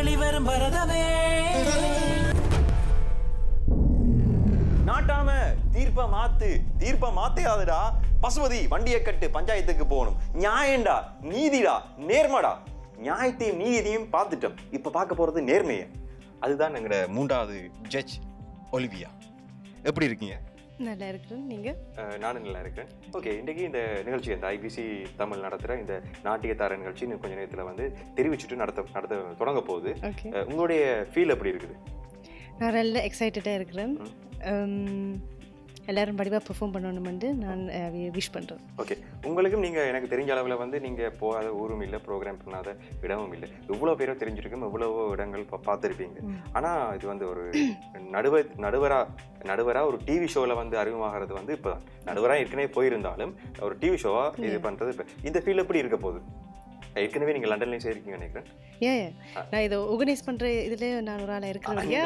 வெளிவரும் பரதமே நாட்டாம தீர்ப்ப மாத்து தீர்ப்ப மாத்தையாதுடா பசுபதி வண்டியை கட்டு பஞ்சாயத்துக்கு போகணும் நியாயம்டா நீதிடா நேர்மடா நியாயத்தையும் நீதியையும் பார்த்துட்டோம் இப்ப பார்க்க போறது நேர்மையை அதுதான் எங்களோட மூன்றாவது ஜட்ஜ் ஒலிவியா எப்படி இருக்கீங்க நல்லா இருக்கிறேன் நீங்கள் அஹ், நானும் நல்லா இருக்கேன் ஓகே இன்றைக்கி இந்த நிகழ்ச்சி இந்த ஐபிசி தமிழ் நடத்துகிற இந்த நாட்டியத்தார நிகழ்ச்சி இன்னும் கொஞ்ச நேரத்தில் வந்து தெரிவிச்சுட்டு நடத்த நடத்த தொடங்க போகுது ஓகே அஹ், உங்களுடைய ஃபீல் எப்படி இருக்குது நான் நல்ல எக்ஸைட்டடாக இருக்கிறேன் Um, எல்லாரும் படிவாக பெர்ஃபார்ம் பண்ணணுமெண்டு நான் விஷ் பண்ணுறேன் ஓகே உங்களுக்கும் நீங்கள் எனக்கு தெரிஞ்ச அளவில் வந்து நீங்கள் போகாத ஊரும் இல்லை ப்ரோக்ராம் பண்ணாத இடமும் இல்லை இவ்வளோ பேரோ தெரிஞ்சிருக்கும் இவ்வளவோ இடங்கள் பா- பார்த்திருப்பீங்க ஆனால் இது வந்து ஒரு நடுவர் நடுவரா நடுவரா ஒரு டிவி ஷோவில் வந்து அறிமுகமாகிறது வந்து இப்போ தான் நடுவராக ஏற்கனவே போயிருந்தாலும் ஒரு டிவி ஷோவாக இது பண்ணுறது இப்போ இந்த ஃபீல் எப்படி இருக்க போகுது ஏற்கனவே நீங்கள் லண்டன்லேயும் சேர்க்கீங்க நினைக்கிறேன் ஏன் நான் இதை ஆர்கனைஸ் பண்ணுற இதில் நான் ஒரு ஆளாக இருக்கிறபடியா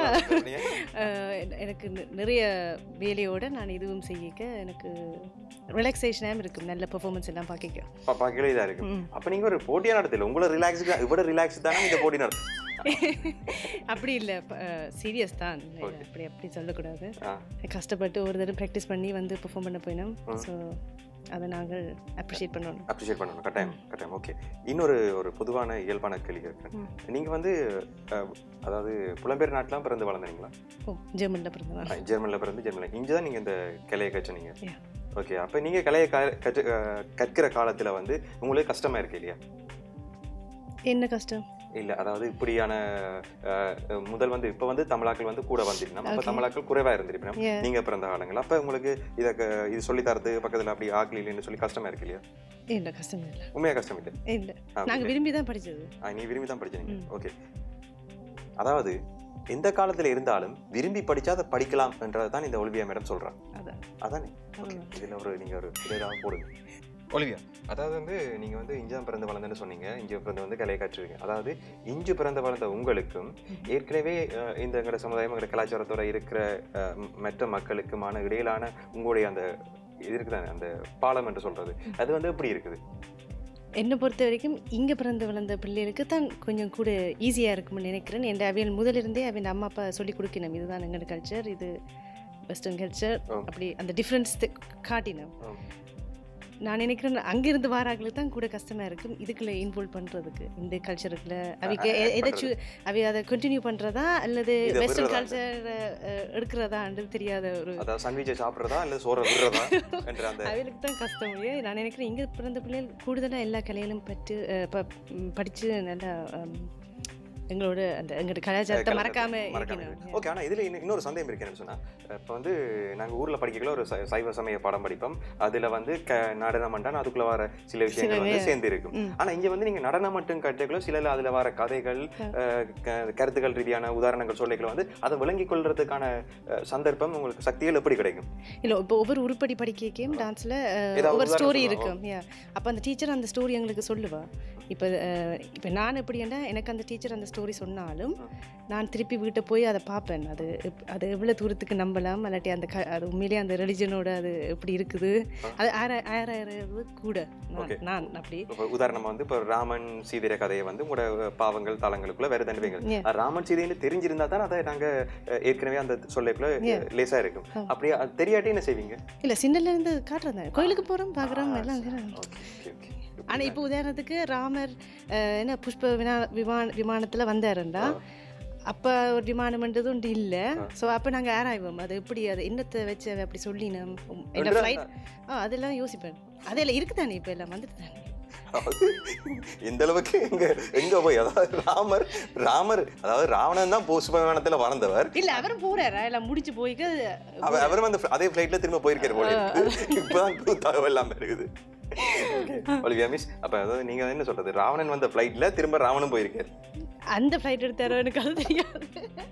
எனக்கு நி- நிறைய வேலையோட நான் இதுவும் செய்யிக்க எனக்கு ரிலாக்ஸேஷனாகவும் இருக்கும் நல்ல பெர்ஃபார்மன்ஸ் எல்லாம் பார்க்க பா- பார்க்கவே இதாக இருக்கு அப்போ நீங்கள் ஒரு போட்டியாக நடத்தல உங்களை ரிலாக்ஸுக்கு இவ்வளோ ரிலாக்ஸ் தானே இந்த போட்டி நடத்தும் அப்படி இல்லை சீரியஸ் தான் அப்படி அப்படி சொல்லக்கூடாது ஆ கஷ்டப்பட்டு ஒரு தடவை ப்ராக்டிஸ் பண்ணி வந்து பெர்ஃபார்ம் பண்ண போயினோம் ஸோ அதை நாங்கள் அப்ரிஷியேட் பண்ணணும் அப்ரிஷியேட் பண்ணணும் கட்டாயம் கட்டாயம் ஓகே இன்னொரு ஒரு பொதுவான இயல்பான கேள்வி இருக்கு நீங்க வந்து அஹ், அதாவது புலம்பெயர் நாட்டிலாம் பிறந்து வளர்ந்தீங்களா ஓ ஜெர்மனில் பிறந்தவன் அஹ், ஜெர்மன்ல பிறந்து ஜெர்மனில் இங்கே தான் நீங்க இந்த கலையை கற்றுனீங்க Yeah. ஓகே அப்போ நீங்க கலையை க- கற்று அஹ், கற்கிற காலத்துல வந்து உங்களுக்கு கஷ்டமா இருக்கு இல்லையா என்ன கஷ்டம் இல்ல அதாவது இப்படியான அஹ், முதல் வந்து இப்ப வந்து தமிழாக்கள் வந்து கூட வந்துருக்கணும் அப்ப தமிழாக்கள் குறைவா இருந்திருக்கணும் Yeah. நீங்க பிறந்த காலங்கள் அப்ப உங்களுக்கு இதை க- இது சொல்லி தரது பக்கத்துல அப்படி ஆக்கல இல்லைன்னு சொல்லி கஷ்டமா இருக்கு இல்லையா இல்லை கஷ்டம் இல்லை உண்மையா கஷ்டம் இல்லை இல்லை ஆ, நாங்கள் விரும்பி தான் படித்தது ஆ, நீ விரும்பி தான் படிச்சீங்க ஓகே அதாவது எந்த காலத்துல இருந்தாலும் விரும்பி படிச்சா அதை படிக்கலாம் என்றதை தான் இந்த ஒலிவியா மேடம் சொல்றாங்க அதான் அதானே ஓகே இதுல ஒரு நீங்க ஒரு இதாக போடுங்க ஒலிவியா அதாவது வந்து நீங்க வந்து இஞ்சு தான் பிறந்து வளர்ந்தேன்னு சொன்னீங்க இஞ்சு பிறந்து வந்து கலையை கற்றுருக்கீங்க அதாவது இஞ்சு பிறந்து வளர்ந்த உங்களுக்கும் ஏற்கனவே அஹ், இந்த எங்களோட சமுதாயம் எங்களோட கலாச்சாரத்தோட இருக்கிற அஹ், ம- மற்ற மக்களுக்குமான இடையிலான உங்களுடைய அந்த இது இருக்குதானே அந்த பாலம் என்று சொல்றது அது வந்து எப்படி இருக்குது என்னை பொறுத்த வரைக்கும் இங்கே பிறந்து வளர்ந்த பிள்ளைகளுக்கு தான் கொஞ்சம் கூட ஈஸியாக இருக்கும்னு நினைக்கிறேன் என் அவியல் முதலிருந்தே அவன் அம்மா அப்பா சொல்லி கொடுக்கணும் இதுதான் எங்களோட கல்ச்சர் இது வெஸ்டர்ன் கல்ச்சர் அப்படி அந்த டிஃப்ரென்ஸ் காட்டினோம் ஆம். நான் நினைக்கிறேன் அங்கிருந்து வாராங்களுக்கு தான் கூட கஷ்டமாக இருக்கும் இதுக்குள்ள இன்வால்வ் பண்ணுறதுக்கு இந்த கல்ச்சருக்குள்ள அவைக்கு எ- எதை சூ அவை அதை கண்டினியூ பண்ணுறதா அல்லது இதை வெஸ்டர்ன் விடுறதா? கல்ச்சர் எடுக்கிறதான்றது தெரியாத ஒரு அதாவது சாண்ட்விச்சை சாப்பிட்றதா இல்லை சோறை விடுறதா என்ற அந்த அவளுக்கு தான் கஷ்டம் இல்லையா நான் நினைக்கிறேன் இங்கே பிறந்த பிள்ளைகள் கூடுதலாக எல்லா கலையிலும் பட்டு அஹ், ப- ம், படிச்சு நல்லா ஹம், எங்களோட அந்த எங்களோட கலாச்சாரத்தை மறக்காம இருக்கணும் ஓகே ஆனா இதுல இன்னும் இன்னொரு சந்தேகம் இருக்கு என்னன்னு சொன்னா இப்போ வந்து நாங்க ஊர்ல படிக்கல ஒரு சை- சைவ சமய பாடம் படிப்போம் அதுல வந்து க நடனம் மண்டான் அதுக்குள்ள வர சில விஷயங்கள் வந்து சேர்ந்து இருக்கும் ஆனா இங்க வந்து நீங்க நடனம் மட்டும் கற்றுக்கல சில அதுல வர கதைகள் அஹ், க- கருத்துக்கள் ரீதியான உதாரணங்கள் சொல்லிக்கல வந்து அதை விளங்கிக் கொள்றதுக்கான அஹ், சந்தர்ப்பம் உங்களுக்கு சக்திகள் எப்படி கிடைக்கும் இல்லை இப்போ ஒவ்வொரு உருப்படி படிக்கையும் டான்ஸில் ஏதாவது ஒவ்வொரு உதாரணம் ஸ்டோரி சொல்லுவா? இருக்கும் யா அப்போ அந்த டீச்சர் அந்த ஸ்டோரி எங்களுக்கு சொல்லுவா இப்போ இப்போ நான் எப்படின்னா எனக்கு அந்த டீச்சர் அந்த ஸ்டோரி சொன்னாலும் நான் திருப்பி வீட்டை போய் அதை பார்ப்பேன் அது எப்- அது எவ்வளோ தூரத்துக்கு நம்பலாம் இல்லாட்டி அந்த க அது உண்மையிலேயே அந்த ரிலிஜனோட அது எப்படி இருக்குது அது ஆற ஆறாயிரம் கூட நான் நான் அப்படி இப்ப உதாரணமா வந்து இப்போ ராமன் சீதைய கதையை வந்து உங்களோட பாவங்கள் தலங்களுக்குள்ள வேற தண்டுவீங்க ராமன் சீதைன்னு தெரிஞ்சிருந்தா தான் அதை நாங்க அஹ், ஏற்கனவே அந்த சொல்லைக்குள்ள லேசா இருக்கும் அப்படியே அது தெரியாட்டி என்ன செய்வீங்க இல்லை சின்னலேருந்து காட்டுறேன் கோயிலுக்கு போகிறோம் பார்க்குறோம் எல்லாம் ஓகே ஓகே ஓகே ஆனால் இப்போ உதாரணத்துக்கு ராமர் அஹ், என்ன புஷ்ப வினா விமான விமானத்தில் வந்தாருண்டா அப்போ ஒரு விமானம்ன்றது ஒன்று இல்லை ஸோ அப்போ நாங்கள் ஆராய்வோம் அது எப்படி அது என்னத்தை வச்சு அதை அப்படி சொல்லினோம் என்ன ஃப்ளைட் ஆ அதெல்லாம் யோசிப்பேன் அதெல்லாம் இருக்குதானே இப்போ எல்லாம் வந்துட்டு தானே அதாவது எந்த அளவுக்கு எங்க எங்க போய் அதாவது ராமர் ராமர் அதாவது ராவணன் தான் புஷ்பவிமானத்துல வளர்ந்தவர் இல்லை அவரும் போறாரா எல்லாம் முடிச்சு போய்க்கு அவர் அவர் வந்து அதே ஃப்ளைட்ல திரும்ப போயிருக்காரு போல இருக்கு இப்பதான் புது தகவல் எல்லாம் இருக்குது ஒலிவியா மிஸ் அப்ப அதாவது நீங்க என்ன சொல்றது ராவணன் வந்த ஃப்ளைட்ல திரும்ப ராவணன் போயிருக்காரு அந்த ஃப்ளைட் எடுத்தாரோ எனக்கு அது தெரியாது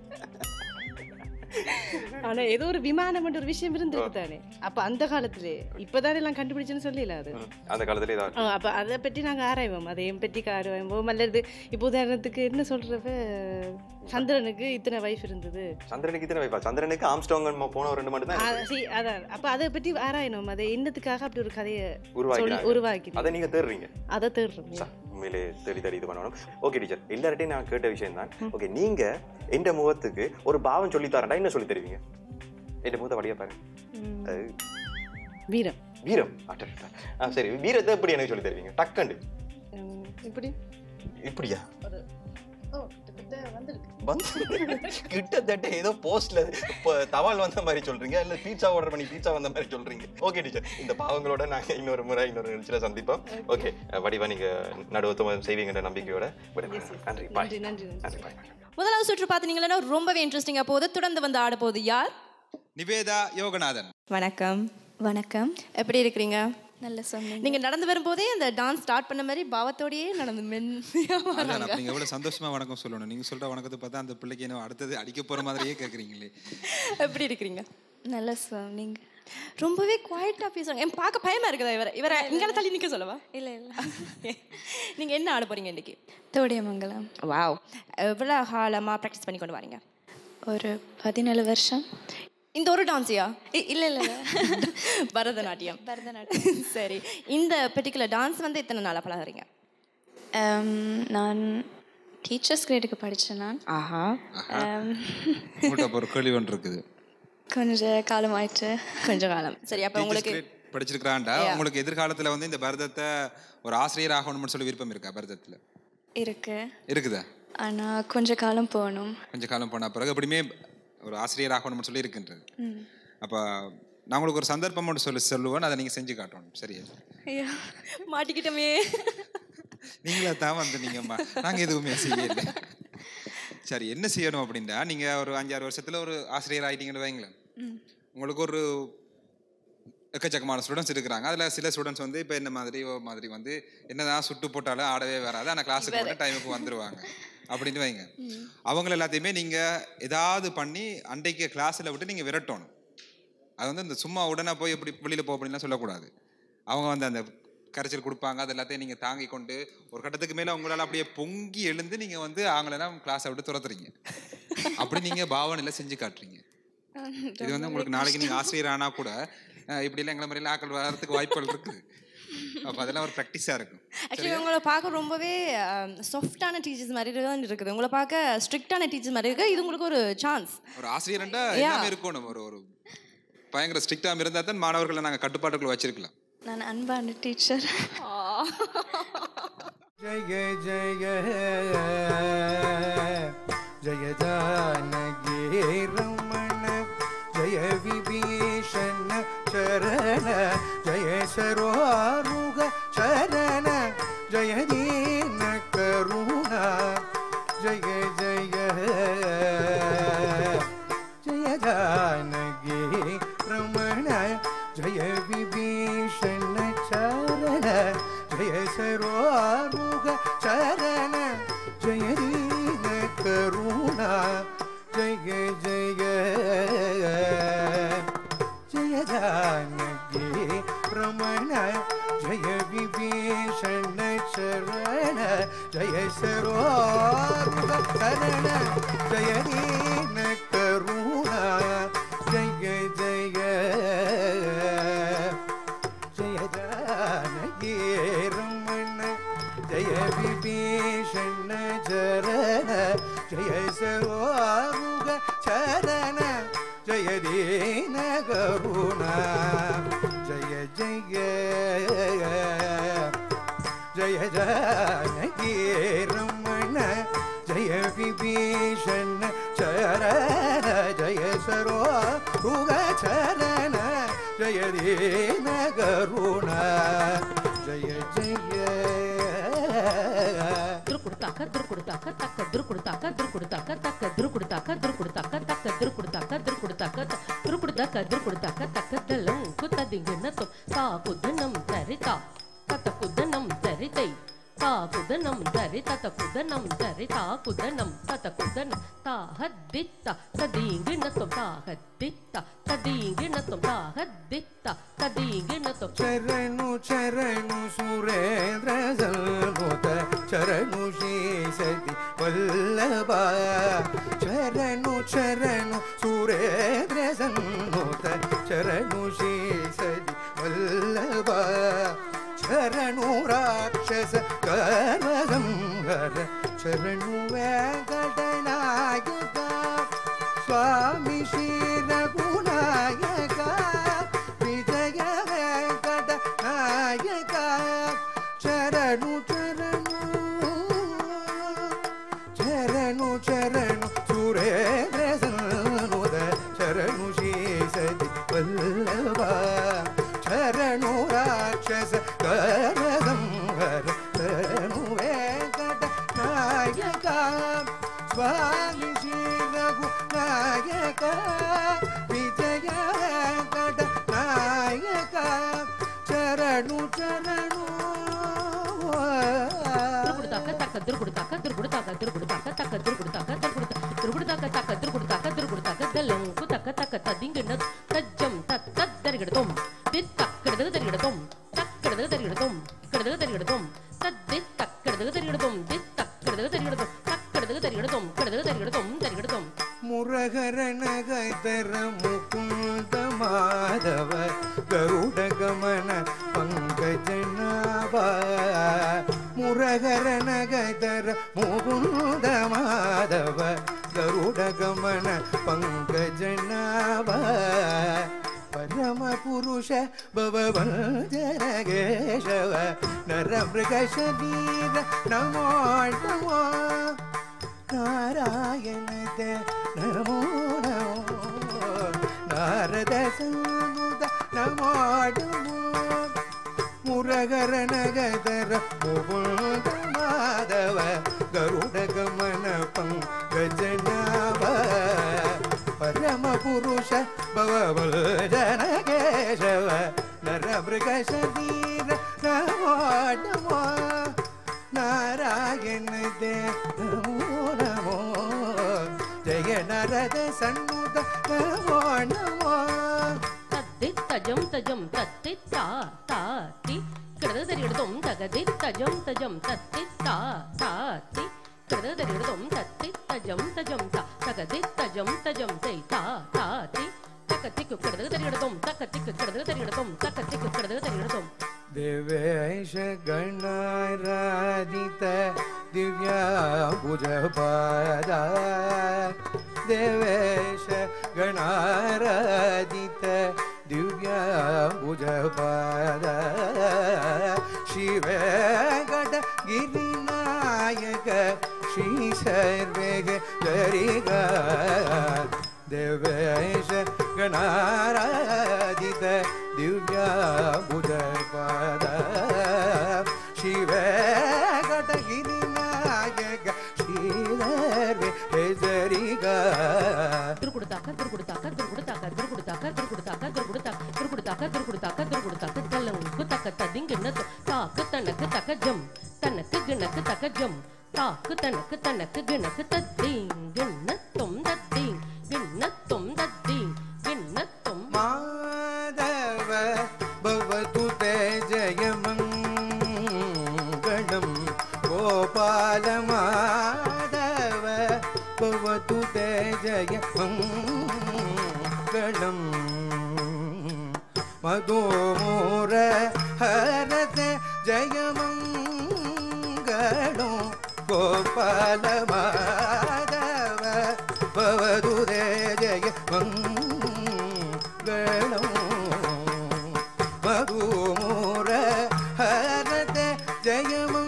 ஆனா ஏதோ ஒரு விமானம் ஒரு விஷயம் இருந்திருக்கு தானே அப்ப அந்த காலத்திலே இப்பதானே எல்லாம் கண்டுபிடிச்சுன்னு சொல்லல அது ம், அந்த காலத்துல இதாக ஆ, அப்ப அதை பற்றி நாங்க ஆராய்வோம் அதையும் பற்றி ஆராய்வோம் அல்லது இப்போ உதாரணத்துக்கு என்ன சொல்றப்ப சந்திரனுக்கு இத்தனை வைஃப் இருந்தது சந்திரனுக்கு இத்தனை வைப்பா சந்திரனுக்கு ஆம்ஸ்டாங் போன ஒரு ரெண்டு மட்டும் தான் ஆ, see, அதான் அப்ப அதை பற்றி ஆராயணும் அதை என்னத்துக்காக அப்படி ஒரு கதையை உருவாக்கினாங்க. சொல்லி உருவாக்கி அதை நீங்க தேடுறீங்க அதை தேடுறோம் ச, உண்மையிலே தேடி தேடி இது பண்ணணும் ஓகே டீச்சர் எல்லார்ட்டையும் நான் கேட்ட விஷயம் தான் ஓகே நீங்க எந்த முகத்துக்கு ஒரு பாவம் சொல்லி தரேன்டா என்ன சொல்லி தருவீங்க எந்த முகத்தை வழியா பாருங்க அது வீரம் வீரம் அட்டா ஆ சரி வீரத்தை எப்படி எனக்கு சொல்லி தருவீங்க டக்கண்டு உம், இப்படி இப்படியா ஒரு ஓ கிட்டத்தட்ட வந்திருக்கு வந்து கிட்டத்தட்ட ஏதோ போஸ்ட்ல தபால் வந்த மாதிரி சொல்றீங்க இல்ல பீட்சா ஆர்டர் பண்ணி பீட்சா வந்த மாதிரி சொல்றீங்க ஓகே டீச்சர் இந்த பாவங்களோட நாங்க இன்னொரு முறை இன்னொரு நிகழ்ச்சியில சந்திப்போம் ஓகே வடிவா நீங்க நடுவத்துவம் செய்வீங்கன்ற நம்பிக்கையோட விடைபெறுகிறேன். நன்றி பாய் நன்றி நன்றி நன்றி நன்றி பாய் முதலாவது சுற்று பார்த்தீங்கன்னா ரொம்பவே இன்ட்ரெஸ்டிங்காக போகுது தொடர்ந்து வந்து ஆட போகுது யார் நிவேதா யோகநாதன் வணக்கம் வணக்கம் எப்படி இருக்கிறீங்க நல்ல சொன்னீங்க நீங்க நடந்து வரும்போதே அந்த டான்ஸ் ஸ்டார்ட் பண்ண மாதிரி பாவத்தோடயே நடந்து மென்மையா அதான் வராங்க அப்ப நீங்க எவ்வளவு சந்தோஷமா வணக்கம் சொல்லணும் நீங்க சொல்ற வணக்கத்தை பார்த்தா அந்த பிள்ளைக்கு என்ன அடுத்தது அடிக்க போற மாதிரியே கேக்குறீங்களே எப்படி இருக்கிறீங்க நல்ல சொன்னீங்க ரொம்பவே குவாய்ட்டா பேசுறாங்க என் பார்க்க பயமா இருக்குதா இவரை இவரை இங்கால தள்ளி நிக்க சொல்லவா இல்ல இல்ல நீங்க என்ன ஆட போறீங்க இன்னைக்கு தோடியமங்கலம் வாவ் எவ்வளோ காலமா ப்ராக்டிஸ் பண்ணி கொண்டு வரீங்க ஒரு பதினேழு வருஷம் இந்த ஒரு டான்ஸியா இ- இல்ல இல்ல இல்ல பரதநாட்டியம் பரதநாட்டியம் சரி இந்த பர்டிகுலர் டான்ஸ் வந்து எத்தனை நாளா பழகுறீங்க Um, நான் டீச்சர்ஸ் கிரேடுக்கு படித்தேன் நான் ஆஹா Um, உங்கள்கிட்ட அப்ப ஒரு கேள்வி ஒன்று இருக்குது கொஞ்ச காலம் ஆயிட்டு கொஞ்ச காலம் சரி அப்ப உங்களுக்கு படிச்சிருக்கிறான்டா உங்களுக்கு எதிர்காலத்துல வந்து இந்த பரதத்தை ஒரு ஆசிரியர் ஆகணும்னு சொல்லி விருப்பம் இருக்கா பரதத்துல இருக்கு இருக்குதா ஆனா கொஞ்ச காலம் போகணும் கொஞ்ச காலம் போன பிறகு எப்படியுமே ஒரு ஆசிரியர் ஆகணும்னு சொல்லி இருக்கின்றது அப்ப நான் உங்களுக்கு ஒரு சந்தர்ப்பம் ஒன்று சொல்லி சொல்லுவேன் அதை நீங்க செஞ்சு காட்டணும் சரியா ஐயோ மாட்டிக்கிட்டோமே நீங்களா தான் வந்து நீங்கம்மா நாங்க எதுவுமே செய்யல சரி என்ன செய்யணும் அப்படின்னா நீங்க ஒரு அஞ்சாறு வருஷத்துல ஒரு ஆசிரியர் ஆயிட்டீங்கன்னு வைங்களேன் உங்களுக்கு ஒரு எக்கச்சக்கமான ஸ்டூடெண்ட்ஸ் இருக்கிறாங்க அதுல சில ஸ்டூடெண்ட்ஸ் வந்து இப்போ என்ன மாதிரி ஓ மாதிரி வந்து என்னதான் சுட்டு போட்டாலும் ஆடவே வராது ஆனால் கிளாஸுக்கு மட்டும் டைமுக்கு வந்துருவாங்க அப்படின்னு வைங்க அவங்கள எல்லாத்தையுமே நீங்க ஏதாவது பண்ணி அன்றைக்கு கிளாஸ்ல விட்டு நீங்க விரட்டணும் அது வந்து இந்த சும்மா உடனே போய் எப்படி வெளியில போ அப்படின்லாம் சொல்லக்கூடாது அவங்க வந்து அந்த கரைச்சல் கொடுப்பாங்க அது எல்லாத்தையும் நீங்க தாங்கி கொண்டு ஒரு கட்டத்துக்கு மேல உங்களால அப்படியே பொங்கி எழுந்து நீங்க வந்து அவங்களெல்லாம் கிளாஸை விட்டு துரத்துறீங்க அப்படி நீங்க பாவனையில செஞ்சு காட்டுறீங்க இது வந்து உங்களுக்கு நாளைக்கு நீங்க ஆசிரியர் ஆனா கூட அஹ், இப்படி எல்லாம் எங்களை மாதிரி ஆக்கள் வரதுக்கு வாய்ப்புகள் இருக்குது அப்ப அதெல்லாம் ஒரு ப்ராக்டிஸா இருக்கும் ஆக்சுவலி உங்களை பார்க்க ரொம்பவே சாஃப்டான டீச்சர்ஸ் மாதிரி தான் இருக்குது உங்களை பார்க்க ஸ்ட்ரிக்டான டீச்சர்ஸ் மாதிரி இருக்கு இது உங்களுக்கு ஒரு சான்ஸ் ஒரு ஆசிரியர்ண்டா எல்லாமே இருக்கணும் ஒரு ஒரு பயங்கர ஸ்ட்ரிக்டா இருந்தா தான் மாணவர்களை நாங்க கட்டுப்பாட்டுக்குள்ள வச்சிருக்கலாம் நான் அன்பான டீச்சர் जय जय जय जानकी रमण जय विभीषण चरण जय सरोरुग चरण जय दीन करुणा जय जय जय जानकी रमण जय विभीषण चरण जय सरोरुग चरण जय दीन करुणा जय जय जय जानकी रमण जय विभीषण चरण जय सरोरुग चरण जय दीन करुणा जय जय जय जानकी रमण जय विभीषण चरण जय सरोरुग चरण जय दीन करुणा जय जय जय जानकी रमण जय विभीषण चरण जय सरोरुग चरण जय दीन करुणा जय जय దురు కుడతాక దురు కుడతాక తక్క దురు కుడతాక దురు కుడతాక తక్క దురు కుడతాక దురు కుడతాక తక్క దురు కుడతాక దురు కుడతాక దురు కుడతాక దురు కుడతాక తక్క దళం కుతదింగిన తో తాకుదనం తరిత తత కుదనం తరితై తాకుదనం తరి తత కుదనం తరి తాకుదనం తత కుదనం తాహద్దిత్త తదీంగిన తో తాహద్దిత్త తదీంగిన తో తాహద్దిత్త తదీంగిన తో చరణు చరణు సురేంద్ర సల్ముత చరణు శేషతి వల్లభ చరణు చరణు సురేంద్ర సల్ముత చరణు శేషతి వల్లభ ಶರಣು ರಾಕ್ಷಸ ಕರ್ಮಸಂಹರ ಶರಣು ವೆಂಕಟನಾಯಕ ಸ್ವಾಮಿ ಶ್ರೀ ರಘುನಾಯಕ ವಿಜಯ ವೆಂಕಟ ನಾಯಕ ಶರಣು ಶರಣು ಶರಣು ಶರಣು ಸುರೇಂದ್ರ ಸನ್ನುದ ಶರಣು ಶೇಷದಿ ವಲ್ಲಭ ಶರಣು ರಾಕ್ಷಸ ಕರಸಂಹರ ಶರಣು ವೆಂಕಟ ನಾಯಕ ಸ್ವಾಮಿ ಶ್ರೀ ರಘು ನಾಯಕ ವಿಜಯ ವೆಂಕಟ ನಾಯಕ ಶರಣು ಶರಣು ದುರ್ಗುಡ್ತಾಕ ತಕ್ಕ ದುರ್ಗುಡ್ತಾಕ ದುರ್ಗುಡ್ತಾಕ ದುರ್ಗುಡ್ತಾಕ ತಕ್ಕ ದುರ್ಗುಡ್ತಾಕ ದುರ್ಗುಡ್ತ ದುರ್ಗುಡ್ತಾಕ ತಕ್ಕ ದುರ್ಗುಡ್ತಾಕ ದುರ್ಗುಡ್ತಾಕ ದಲ್ಲಂಕು ತಕ್ಕ ತಕ್ಕ ತದಿಂಗಿಣ್ಣ ತಜ್ಜಂ ತತ್ ತದ್ದರಿಗಿಡತೊಂ ದಿತ್ ತಕ್ಕಡದ ತರಿಗಿಡತೊಂ ತಕ್ಕಡದ ತರಿಗಿಡತೊಂ ಕಡದ ತರಿಗಿಡತೊಂ ತದ್ದಿತ್ ತಕ್ಕಡದ ತರಿಗಿಡತೊಂ ದಿತ್ ತಕ್ಕಡದ ತರಿಗಿಡತೊಂ ತಕ್ಕಡದ ತರಿಗಿಡತೊಂ ಕಡದ ತರಿಗಿಡತೊಂ ತರಿಗಿಡತೊಂ ಮುರಹರನಗೈತರ ಮುಕುಂದ ಮಾಧವ ಗರುಡ ಗಮನ ಪಂಕಜನಾಭ ಮುರಹರನಗೈತರ ಮುಕುಂದ ಮಾಧವ ಗರುಡ ಗಮನ ಪಂಕಜನಾಭ ಪರಮ ಪುರುಷ ಭವಭಂಜನ ಕೇಶವ ನರ ಮೃಗ ಶರೀರ ನಮೋ ನಮೋ ನಾರಾಯಣದ ನಮೋ ನಮೋ ನಾರದ ಸಂಗುದ ನಮೋ ನಮೋ ಮುರಗರ ನಗದರ ಮುಗುಂದ ಮಾಧವ ಗರುಡ ಗಮನ ಪಂಕಜನಾಭ ಪರಮ ಪುರುಷ ಭವಭಜನ ಕೇಶವ ನರ ಮೃಗ ಶರೀರ ನಮೋ ನಮೋ ನಾರಾಯಣ ದೇ ನಮೋ ನಮೋ ಜಯ ನರದ ಸಣ್ಣುದ ನಮೋ ನಮೋ தத்தித் தஜம் தஜம் தத்தித் தா தா தி கிடது தரிகிடதும் தகதித் தஜம் தஜம் தத்தித் தா தா தி கிடது தரிகிடதும் தத்தித் தஜம் தஜம் தா தகதித் தஜம் தஜம் தை தா தா தி தக்கத்திக்கு கிடது தரிகிடதும் தக்கத்திக்கு கிடது தரிகிடதும் தக்கத்திக்கு கிடது தரிகிடதும் ದೇವೇಶ ಗಣಾರಾಧಿತ ದಿವ್ಯಾಭುಜ ಪಾದ ದೇವೇಶ ಗಣಾರಾಧಿತ ದಿವ್ಯಾಭುಜ ಪಾದ ಶಿವಗಡ ಗಿರಿನಾಯಕ ಶ್ರೀ ಸರ್ವೇಗ ಜರಿಗ ದೇವೇಶ ಗಣಾರಾಧಿತ ದಿವ್ಯಾಭುಜ ಪಾದ ಶಿವ ಘಟಗಿರಿ ನಾಯಕ ಶ್ರೀಧರ್ವೆ ಹೆಸರಿಗ துருக்குடுத்தாக்க துருக்குடுத்தாக்க துருக்குடுத்தாக்க துருக்குடுத்தாக்க துருக்குடுத்தாக்க துருக்குடுத்தாக்க துருக்குடுத்தாக்க துருக்குடுத்தாக்க துருக்குடுத்தாக்க தல்லங்கு தக்க ததிங்கிண்ண தாக்கு தனக்கு தக்க ஜம் தனக்கு கிணக்கு தக்க ஜம் தாக்கு தனக்கு தனக்கு கிணக்கு தத்தீங் கிண்ணத்தும் தத்தீங் கிண்ணத்தும் தத்தீங் கிண்ணத்தும் ಮಾಧವ ಭವತು ತೇ ಜಯ ಮಂಗಳಂ ಗೋಪಾಲ ಮಾಧವ ಭವತು ತೇ ಜಯ ಮಂಗಳಂ ಮಧುಮೂರ ಹರತ ಜಯ ಮಂಗಳಂ ಗೋಪಾಲ ಮಾಧವ ಭವತು ತೇ ಜಯ ಮಂಗಳಂ ಮಧುಮೂರ ಹರತ ಜಯ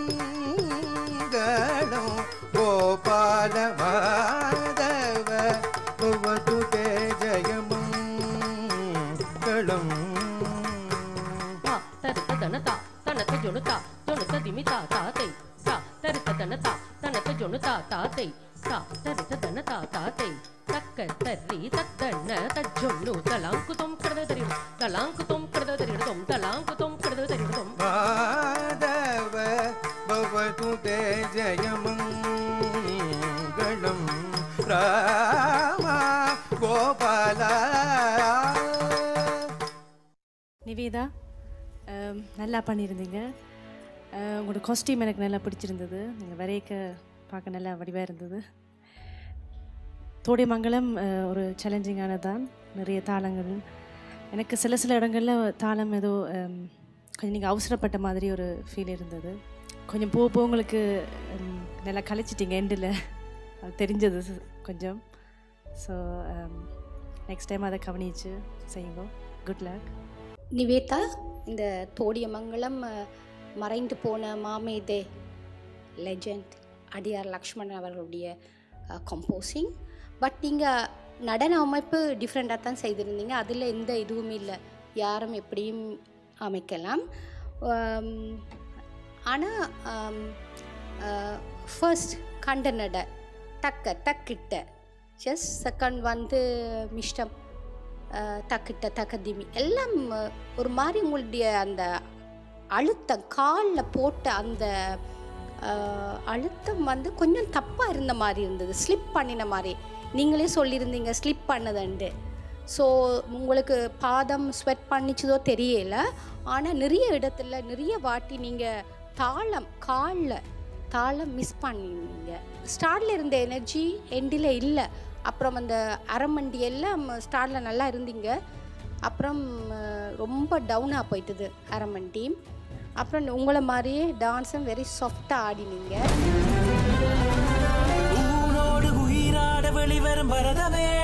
ಮಂಗಳಂ ಗೋಪಾಲ ಮಾಧವ ಭವತು ತೇ ಜಯ ಮಂಗಳಂ தா தருத்த தனதா தனத்த ஜொனுதா ஜொனுத்த திமிதா தாத்தை தா தருத்த தனதா தனத்த ஜொனுதா தாத்தை தா தருத்த தனதா தாத்தை தக்க தர்ரி தத்தண்ண தஜொன்னு தலாங்குதொம் கிடத தெரியும் தலாங்குதொம் கிடத தெரியும் தலாங்குதொம் கிடத தெரியும் ಮಾಧವ ಭವತು ತೇ ಜಯ ಮಂಗಳಂ ರಾಮ ಗೋಪಾಲ நிவேதா அம், நல்லா பண்ணியிருந்தீங்க அஹ், உங்களோட காஸ்டியூம் எனக்கு நல்லா பிடிச்சிருந்தது நீங்கள் வரைக்க பார்க்க நல்லா வடிவாக இருந்தது தோடைமங்கலம் அஹ், ஒரு சேலஞ்சிங்கானது தான் நிறைய தாளங்கள் எனக்கு சில சில இடங்களில் தாளம் ஏதோ கொஞ்சம் நீங்கள் அவசரப்பட்ட மாதிரி ஒரு ஃபீல் இருந்தது கொஞ்சம் போக போக உங்களுக்கு ம், நல்லா கழிச்சிட்டிங்க எண்டில் அது தெரிஞ்சது சு- கொஞ்சம் ஸோ நெக்ஸ்ட் டைம் அதை கவனிச்சு செய்யுங்க குட் லக் நிவேதா இந்த தோடியமங்கலம் அஹ், மறைந்து போன மாமேதே லெஜண்ட் அடியார் லக்ஷ்மணன் அவர்களுடைய கம்போசிங் பட் நீங்கள் நடன அமைப்பு டிஃப்ரெண்ட்டாக தான் செய்திருந்தீங்க அதில் எந்த இதுவும் இல்லை யாரும் எப்படியும் அமைக்கலாம் ஆனால் ஃபர்ஸ்ட் கண்ட நட டக்க டக்கிட்ட ஜஸ்ட் செகண்ட் வந்து மிஷ்டம் அஹ், தக்கிட்ட தக்கதிமி எல்லாம் அஹ், ஒரு மாதிரி உங்களுடைய அந்த அழுத்தம் காலில் போட்ட அந்த அஹ், அழுத்தம் வந்து கொஞ்சம் தப்பாக இருந்த மாதிரி இருந்தது ஸ்லிப் பண்ணின மாதிரி நீங்களே சொல்லியிருந்தீங்க ஸ்லிப் பண்ணதுண்டு ஸோ உங்களுக்கு பாதம் ஸ்வெட் பண்ணிச்சதோ தெரியல ஆனால் நிறைய இடத்துல நிறைய வாட்டி நீங்கள் தாளம் காலில் தாளம் மிஸ் பண்ணிருந்தீங்க ஸ்டார்டில் இருந்த எனர்ஜி எண்டில் இல்லை அப்புறம் அந்த அரமண்டி எல்லாம் ஸ்டார்டில் நல்லா இருந்தீங்க அப்புறம் அஹ், ரொம்ப டவுனாக போயிட்டுது அரமண்டி அப்புறம் உங்களை மாதிரியே டான்ஸும் வெரி சாஃப்டாக ஆடினீங்க ஊனோடு உயிராட வெளிவரும் பரதமே